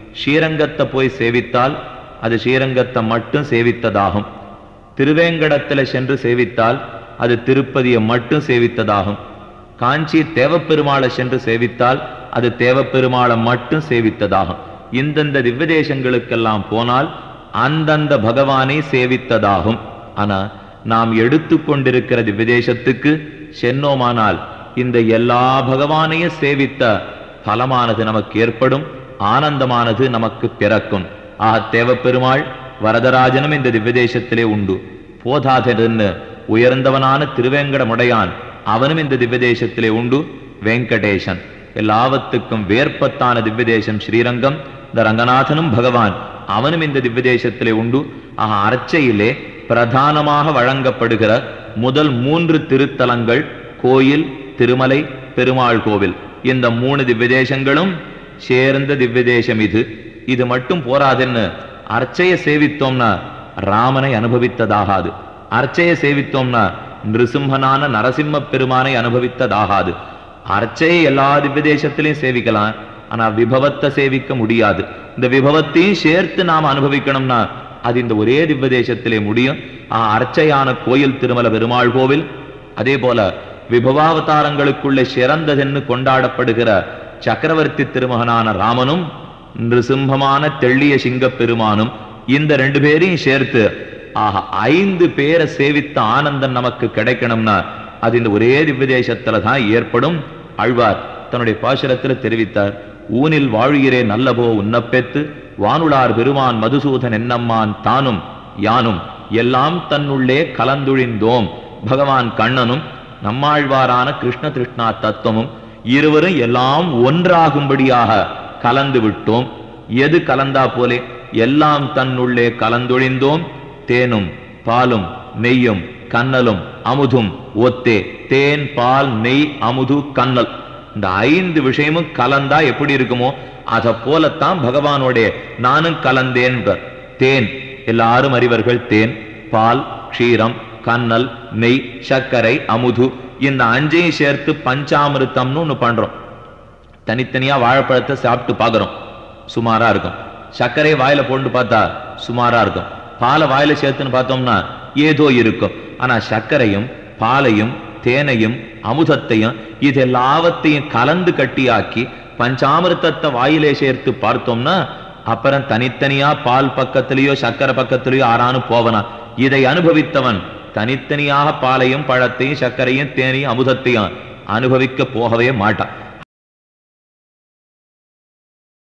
ஸ்ரீரங்கத்தை போய் சேவித்தால் அது ஸ்ரீரங்கத்தை மட்டும் சேவித்ததாகும் திருவேங்கடத்துல சென்று சேவித்தால் அது திருப்பதியை மட்டும் சேவித்ததாகும் காஞ்சி தேவப்பெருமாளை சென்று சேவித்தால் அது தேவப்பெருமாளை மட்டும் சேவித்ததாகும் இந்தந்த திவ்ய தேசங்களுக்கெல்லாம் போனால் அந்தந்த பகவானை சேவித்ததாகும் ஆனா நாம் எடுத்துக்கொண்டிருக்கிற திவ்ய தேசத்துக்கு சென்னோமானால் இந்த எல்லா பகவானையும் சேவித்த பலமானது நமக்கு ஏற்படும் ஆனந்தமானது நமக்கு பிறக்கும் ஆக தேவப்பெருமாள் வரதராஜனும் இந்த திவ்ய தேசத்திலே உண்டு போதாதென்னு உயர்ந்தவனான திருவேங்கடமுடையான் அவனும் இந்த திவ்ய தேசத்திலே உண்டு வெங்கடேசன் எல்லாவத்துக்கும் வேர்ப்பத்தான திவ்ய தேசம் ஸ்ரீரங்கம் இந்த ரங்கநாதனும் பகவான் அவனும் இந்த திவ்ய தேசத்திலே உண்டு ஆக அர்ச்சையிலே பிரதானமாக வழங்கப்படுகிற முதல் மூன்று திருத்தலங்கள் கோயில் திருமலை பெருமாள் கோவில் இந்த மூணு திவ்ய தேசங்களும் சேர்ந்த திவ்ய தேசம் இது இது மட்டும் போராதுன்னு அர்ச்சையை சேவித்தோம்னா ராமனை அனுபவித்ததாகாது அர்ச்சையை சேவித்தோம்னா நிருசிம்மனான நரசிம்ம பெருமானை அனுபவித்ததாகாது அர்ச்சையை எல்லா திவ்ய தேசத்திலையும் சேவிக்கலாம் ஆனா விபவத்தை சேவிக்க முடியாது இந்த விபவத்தையும் சேர்த்து நாம் அனுபவிக்கணும்னா அது இந்த ஒரே திவ்ய தேசத்திலே முடியும் ஆ, அர்ச்சையான கோயில் திருமல பெருமாள் கோவில் அதே போல விபவாவதாரங்களுக்குள்ளே சிறந்ததென்னு கொண்டாடப்படுகிற சக்கரவர்த்தி திருமகனான ராமனும் நிருசிம்மமான தெள்ளிய சிங்கப் பெருமானும் இந்த ரெண்டு பேரையும் சேர்த்து ஆக ஐந்து பேரை சேவித்த ஆனந்தம் நமக்கு கிடைக்கணும்னா அது இந்த ஒரே திவ்ய தேசத்துல தான் ஏற்படும் ஆழ்வார் தன்னுடைய பாசுரத்துல தெரிவித்தார் ஊனில் வாழுகிறே நல்லபோ உன்னப்பெத்து வானுளார் பெருமான் மதுசூதன் என்னம்மான் தானும் யானும் எல்லாம் தன்னுள்ளே கலந்துழிந்தோம் பகவான் கண்ணனும் நம்மாழ்வாரான கிருஷ்ண திருஷ்ணா தத்துவமும் இருவரும் எல்லாம் ஒன்றாகும்படியாக கலந்து விட்டோம் எது கலந்தா போலே எல்லாம் தன்னுள்ளே கலந்தொழிந்தோம் தேனும் பாலும் நெய்யும் கண்ணலும் அமுதும் ஒத்தே தேன் பால் நெய் அமுது கண்ணல் இந்த ஐந்து விஷயமும் கலந்தா எப்படி இருக்குமோ அத போலத்தான் பகவானுடைய நானும் கலந்தேன் தேன் எல்லாரும் அறிவர்கள் தேன் பால் க்ஷீரம் கண்ணல் நெய் சர்க்கரை அமுது இந்த அஞ்சையும் சேர்த்து பஞ்சாமிருத்தம்னு ஒண்ணு பண்றோம் தனித்தனியா வாழைப்பழத்தை சாப்பிட்டு பார்க்கறோம் சுமாரா இருக்கும் சர்க்கரை வாயில போட்டு பார்த்தா சுமாரா இருக்கும் பாலை வாயில சேர்த்துன்னு பார்த்தோம்னா ஏதோ இருக்கும் ஆனா சர்க்கரையும் பாலையும் தேனையும் அமுதத்தையும் இது எல்லாவத்தையும் கலந்து கட்டியாக்கி பஞ்சாமிர்தத்தை வாயிலே சேர்த்து பார்த்தோம்னா அப்புறம் தனித்தனியா பால் பக்கத்திலேயோ சர்க்கரை பக்கத்திலேயோ ஆறானு போவனா இதை அனுபவித்தவன் தனித்தனியாக பாலையும் பழத்தையும் சர்க்கரையும் தேனையும் அமுதத்தையும் அனுபவிக்க போகவே மாட்டான்